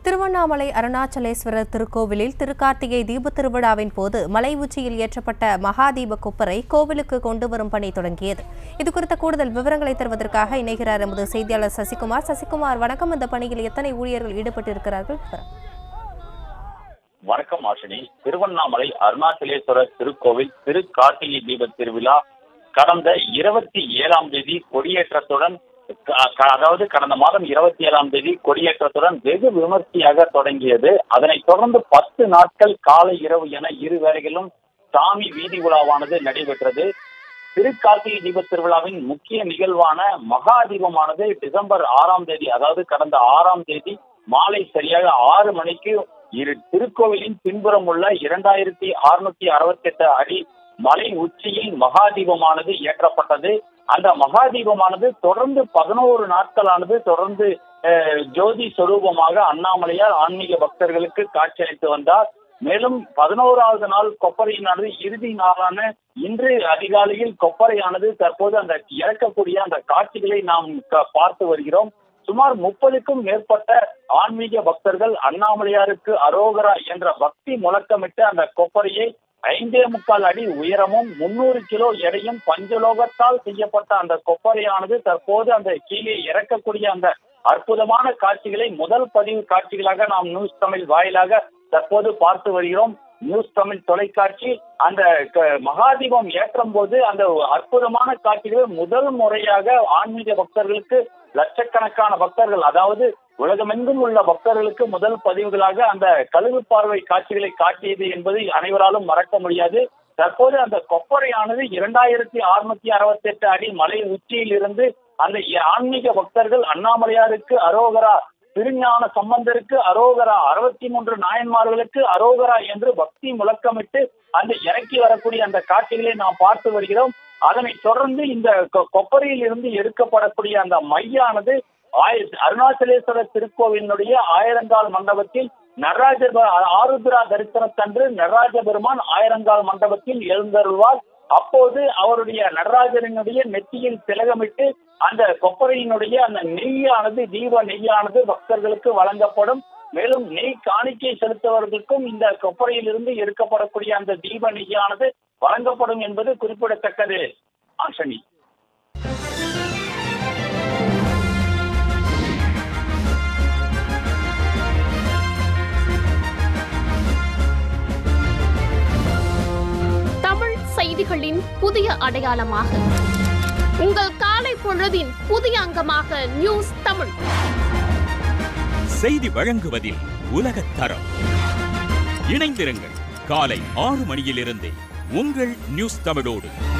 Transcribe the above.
திருவண்ணாமலை அருணாச்சலேஸ்வரர் திருக்கோவிலில் திருக்கார்த்திகை தீபத் திருவிழாவின் போது மலை உச்சியில் ஏற்றப்பட்ட மகாதீப கொப்பரை கோவிலுக்கு கொண்டு வரும் பணி தொடங்கியது இது குறித்த கூடுதல் விவரங்களை தருவதற்காக இணைகிறார் எமது செய்தியாளர் சசிகுமார் சசிகுமார் வணக்கம் இந்த பணியில் எத்தனை ஊழியர்கள் ஈடுபட்டிருக்கிறார்கள் விவரம். வணக்கம் ஆஷினி திருவண்ணாமலை அருணாச்சலேஸ்வரர் திருக்கோவில் திரு கார்த்திகை தீப திருவிழா கடந்த இருபத்தி ஏழாம் தேதி கொடியேற்றத்துடன் க- க- அதாவது கடந்த மாதம் இருபத்தி ஏழாம் தேதி கொடியேற்றத்துடன் வெகு விமர்சையாக தொடங்கியது அதனைத் தொடர்ந்து பத்து நாட்கள் காலை இரவு என இரு வேளைகளிலும் சாமி வீதி உலாவானது நடைபெற்றது திருக்கார்த்திகை தீப திருவிழாவின் முக்கிய நிகழ்வான மகா தீபமானது டிசம்பர் ஆறாம் தேதி அதாவது கடந்த ஆறாம் தேதி மாலை சரியாக ஆறு மணிக்கு இரு திருக்கோவிலின் பின்புறம் உள்ள இரண்டாயிரத்தி அறுநூத்தி அறுபத்தி எட்டு அடி மலை உச்சியில் மகாதீபமானது ஏற்றப்பட்டது அந்த மகாதீபமானது தொடர்ந்து பதினோரு நாட்களானது தொடர்ந்து அஹ், ஜோதி சொரூபமாக அண்ணாமலையார் ஆன்மீக பக்தர்களுக்கு காட்சியளித்து வந்தார் மேலும் பதினோராவது நாள் கொப்பரையினானது இறுதி நாளான இன்று அதிகாலையில் கொப்பரையானது தற்போது அந்த இறக்கக்கூடிய அந்த காட்சிகளை நாம் க- பார்த்து வருகிறோம் சுமார் முப்பதுக்கும் மேற்பட்ட ஆன்மீக பக்தர்கள் அண்ணாமலையாருக்கு அரோகரா என்ற பக்தி முழக்கமிட்டு அந்த கொப்பரையை ஐந்தே முக்கால் அடி உயரமும் முன்னூறு கிலோ எடையும் பஞ்சலோகத்தால் செய்யப்பட்ட அந்த கொப்பரையானது தற்போது அந்த கீழே இறக்கக்கூடிய அந்த அற்புதமான காட்சிகளை முதல் பதிவு காட்சிகளாக நாம் நியூஸ் தமிழ் வாயிலாக தற்போது பார்த்து வருகிறோம் நியூஸ் தமிழ் தொலைக்காட்சி அந்த க- மகாதீபம் ஏற்றும் போது அந்த அற்புதமான காட்சிகள் முதல் முறையாக ஆன்மீக பக்தர்களுக்கு லட்சக்கணக்கான பக்தர்கள் அதாவது உலகமெங்கும் உள்ள பக்தர்களுக்கு முதல் பதிவுகளாக அந்த கழுகு பார்வை காட்சிகளை காட்டியது என்பது அனைவராலும் மறக்க முடியாது தற்போது அந்த கொப்பரையானது இரண்டாயிரத்தி அறுநூத்தி அறுபத்தி எட்டு அடி மலை உச்சியில் இருந்து அந்த ஆன்மீக பக்தர்கள் அண்ணாமலையாருக்கு அரோகரா திருஞான சம்பந்தருக்கு அரோகரா அறுபத்தி மூன்று நாயன்மார்களுக்கு அரோகரா என்று பக்தி முழக்கமிட்டு அந்த இறக்கி வரக்கூடிய அந்த காட்சிகளை நாம் பார்த்து வருகிறோம் அதனைத் தொடர்ந்து இந்த கொ- கொப்பரையில் இருந்து எடுக்கப்படக்கூடிய அந்த மையானது ஆய- அருணாச்சலேஸ்வரர் திருக்கோவிலினுடைய ஆயிரங்கால் மண்டபத்தில் நடராஜ ப- ஆருத்ரா தரிசனத்தன்று நடராஜ பெருமான் ஆயிரங்கால் மண்டபத்தில் எழுந்தருள்வார் அப்போது அவருடைய நடராஜரினுடைய நெத்தியில் திலகமிட்டு அந்த கொப்பரையினுடைய அந்த நெய்யானது தீப நெய்யானது பக்தர்களுக்கு வழங்கப்படும் மேலும் நெய் காணிக்கை செலுத்துவதற்கும் இந்த கொப்பரையிலிருந்து எடுக்கப்படக்கூடிய அந்த தீப நெய்யானது வழங்கப்படும் என்பது குறிப்பிடத்தக்கது ஆஷனி தமிழ் செய்திகளின் புதிய அடையாளமாக உங்கள் காலை பொழுதின் புதிய அங்கமாக நியூஸ் தமிழ் செய்தி வழங்குவதில் உலகத் தரம் இணைந்திருங்கள் காலை ஆறு மணியிலிருந்தே உங்கள் நியூஸ் தமிழோடு